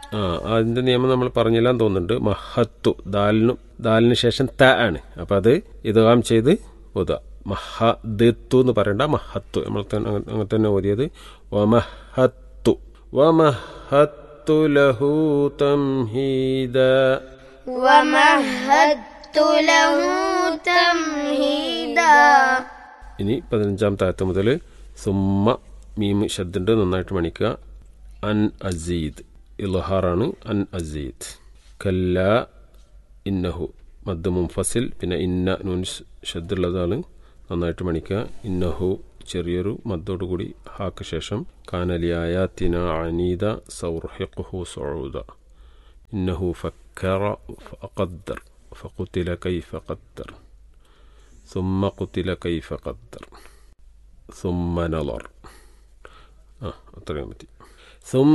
ആ അതിൻ്റെ നിയമം നമ്മൾ പറഞ്ഞില്ലാന്ന് തോന്നുന്നുണ്ട് മഹത്തു ദാലിനു ദാലിന് ശേഷം ത ആണ് അപ്പം അത് ഇതാം ചെയ്ത് ഓതുക മഹദത്തു എന്ന് പറയണ്ട മഹത്തു നമ്മൾ തന്നെ അങ്ങ- അങ്ങനെ തന്നെ ഓതിയത് വമഹത്തു വമഹത്തു ലഹു തംഹീദ ومهدت له تمهيدا ഇനി പതിനഞ്ചാം താഴത്ത് മുതൽ സുമ്മ മീം ശബ്ദുണ്ട് നന്നായിട്ട് മണിക്കുക അൻ അസീദ് ഇൽഹാറാണ് അൻ അസീദ് കല്ല ഇന്നഹു മദ് മുംഫസിൽ പിന്നെ ഇന്ന നൂൻ ശബ്ദുള്ളതാണ് നന്നായിട്ട് മണിക്കുക ഇന്നഹു ചെറിയൊരു മദ്ദോടുകൂടി ഹാക്ക് ശേഷം കാനലിയായാത്തിന അനീദ സൗർഹിഖുഹു സൗദ ഇന്നഹു ഫക്കറ ഫഖദ്ദർ ഫഖുതില കൈഫ ഖദ്ദർ ثم قتل كيف قدر ثم نظر ആ അത്രയും മതി ثم